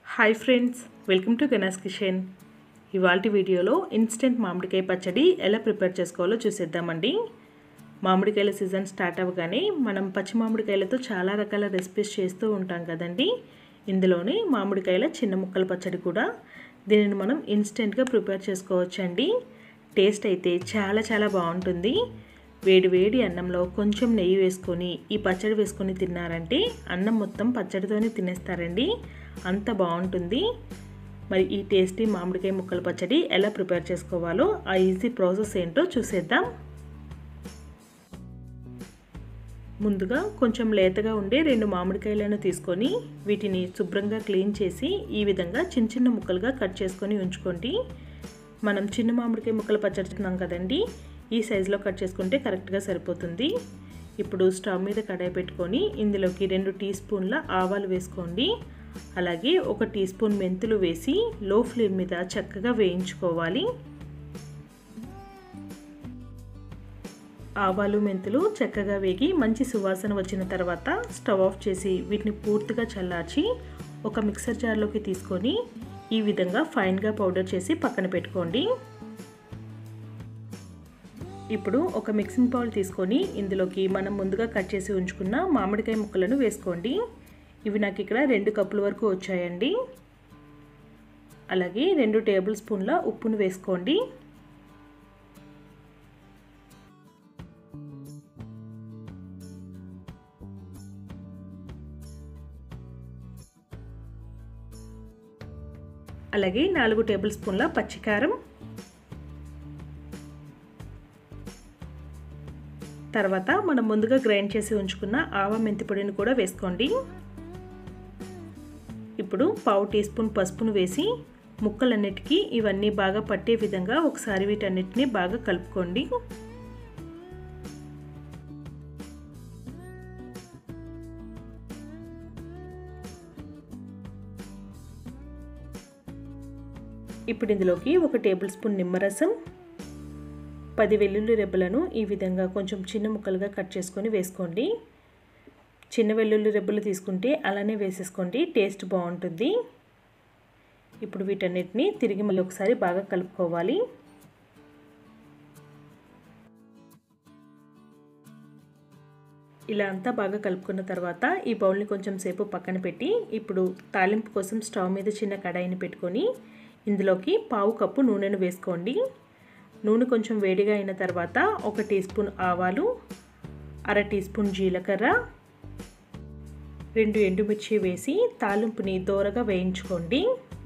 hi friends welcome to గనాస్ kitchen ఇవాళ వీడియోలో ఇన్స్టెంట్ మామిడికాయ పచ్చడి ఎలా ప్రిపేర్ చేసుకోవాలో చూసేద్దామండి మామిడికాయల సీజన్ స్టార్ట్ అవ్వగానే మనం పచ్చి మామిడికాయలతో చాలా రకాల రెసిపీస్ చేస్తూ ఉంటాం కదండి ఇందులోనే మామిడికాయల చిన్న ముక్కల పచ్చడి కూడా దీనిని మనం ఇన్స్టెంట్గా ప్రిపేర్ చేసుకోవచ్చండి టేస్ట్ అయితే చాలా చాలా బాగుంటుంది వేడి వేడి అన్నంలో కొంచెం నెయ్యి వేసుకొని ఈ పచ్చడి వేసుకొని తిన్నారంటే అన్నం మొత్తం పచ్చడితోనే తినేస్తారండి అంత బాగుంటుంది మరి ఈ టేస్టీ మామిడికాయ ముక్కల పచ్చడి ఎలా ప్రిపేర్ చేసుకోవాలో ఆ ఈజీ ప్రాసెస్ ఏంటో చూసేద్దాం ముందుగా కొంచెం లేతగా ఉండే రెండు మామిడికాయలను తీసుకొని వీటిని శుభ్రంగా క్లీన్ చేసి ఈ విధంగా చిన్న చిన్న ముక్కలుగా కట్ చేసుకొని ఉంచుకోండి మనం చిన్న మామిడికాయ ముక్కలు పచ్చడిస్తున్నాం కదండి ఈ సైజులో కట్ చేసుకుంటే కరెక్ట్గా సరిపోతుంది ఇప్పుడు స్టవ్ మీద కడాయి పెట్టుకొని ఇందులోకి రెండు టీ స్పూన్ల ఆవాలు వేసుకోండి అలాగే ఒక టీ స్పూన్ మెంతులు వేసి లో ఫ్లేమ్ మీద చక్కగా వేయించుకోవాలి ఆవాలు మెంతులు చక్కగా వేగి మంచి సువాసన వచ్చిన తర్వాత స్టవ్ ఆఫ్ చేసి వీటిని పూర్తిగా చల్లార్చి ఒక మిక్సర్ జార్లోకి తీసుకొని ఈ విధంగా ఫైన్గా పౌడర్ చేసి పక్కన పెట్టుకోండి ఇప్పుడు ఒక మిక్సింగ్ బౌల్ తీసుకొని ఇందులోకి మనం ముందుగా కట్ చేసి ఉంచుకున్న మామిడికాయ ముక్కలను వేసుకోండి ఇవి నాకు ఇక్కడ రెండు కప్పుల వరకు వచ్చాయండి అలాగే రెండు టేబుల్ స్పూన్ల ఉప్పును వేసుకోండి అలాగే నాలుగు టేబుల్ స్పూన్ల పచ్చికారం తర్వాత మనం ముందుగా గ్రైండ్ చేసి ఉంచుకున్న ఆవ మెంతి పొడిని కూడా వేసుకోండి ఇప్పుడు పావు టీ స్పూన్ పసుపును వేసి ముక్కలన్నిటికీ ఇవన్నీ బాగా పట్టే విధంగా ఒకసారి వీటన్నిటిని బాగా కలుపుకోండి ఇప్పుడు ఇందులోకి ఒక టేబుల్ స్పూన్ నిమ్మరసం పది వెల్లుల్లి రెబ్బలను ఈ విధంగా కొంచెం చిన్న ముక్కలుగా కట్ చేసుకొని వేసుకోండి చిన్న వెల్లుల్లి రెబ్బలు తీసుకుంటే అలానే వేసేసుకోండి టేస్ట్ బాగుంటుంది ఇప్పుడు వీటన్నిటిని తిరిగి మళ్ళీ ఒకసారి బాగా కలుపుకోవాలి ఇలా అంతా బాగా కలుపుకున్న తర్వాత ఈ బౌల్ని కొంచెం సేపు పక్కన పెట్టి ఇప్పుడు తాలింపు కోసం స్టవ్ మీద చిన్న కడాయిని పెట్టుకొని ఇందులోకి పావు కప్పు నూనెను వేసుకోండి నూనె కొంచెం వేడిగా అయిన తర్వాత ఒక టీ స్పూన్ ఆవాలు అర టీ స్పూన్ జీలకర్ర రెండు ఎండుమిర్చి వేసి తాలింపుని దోరగా వేయించుకోండి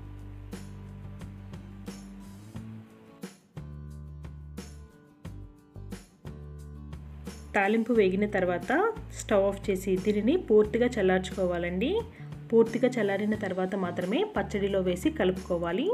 తాలింపు వేగిన తర్వాత స్టవ్ ఆఫ్ చేసి దీనిని పూర్తిగా చల్లార్చుకోవాలండి పూర్తిగా చల్లారిన తర్వాత మాత్రమే పచ్చడిలో వేసి కలుపుకోవాలి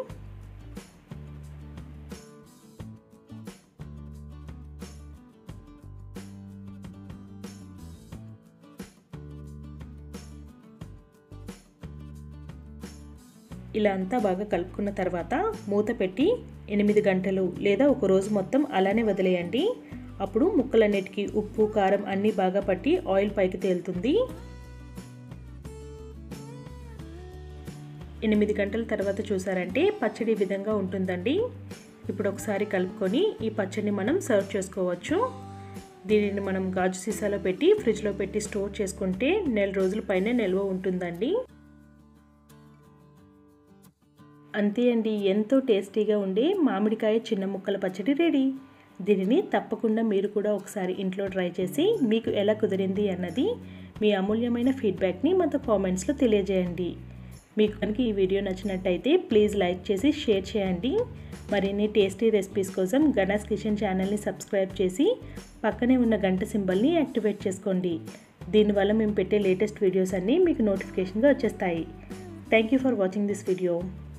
ఇలా అంతా బాగా కలుపుకున్న తర్వాత మూత పెట్టి ఎనిమిది గంటలు లేదా ఒక రోజు మొత్తం అలానే వదిలేయండి అప్పుడు ముక్కలన్నిటికీ ఉప్పు కారం అన్నీ బాగా పట్టి ఆయిల్ పైకి తేలుతుంది ఎనిమిది గంటల తర్వాత చూసారంటే పచ్చడి విధంగా ఉంటుందండి ఇప్పుడు ఒకసారి కలుపుకొని ఈ పచ్చడిని మనం సర్వ్ చేసుకోవచ్చు దీనిని మనం గాజు సీసాలో పెట్టి ఫ్రిడ్జ్లో పెట్టి స్టోర్ చేసుకుంటే నెల రోజుల పైన నిల్వ ఉంటుందండి అంతే అండి ఎంతో టేస్టీగా ఉండే మామిడికాయ చిన్న ముక్కల పచ్చడి రెడీ దీనిని తప్పకుండా మీరు కూడా ఒకసారి ఇంట్లో ట్రై చేసి మీకు ఎలా కుదిరింది అన్నది మీ అమూల్యమైన ఫీడ్బ్యాక్ని మాతో కామెంట్స్లో తెలియజేయండి మీకు కనుక ఈ వీడియో నచ్చినట్టయితే ప్లీజ్ లైక్ చేసి షేర్ చేయండి మరిన్ని టేస్టీ రెసిపీస్ కోసం గణాస్ కిచెన్ ఛానల్ని సబ్స్క్రైబ్ చేసి పక్కనే ఉన్న గంట సింబల్ని యాక్టివేట్ చేసుకోండి దీనివల్ల మేము పెట్టే లేటెస్ట్ వీడియోస్ అన్నీ మీకు నోటిఫికేషన్గా వచ్చేస్తాయి thank you for watching this video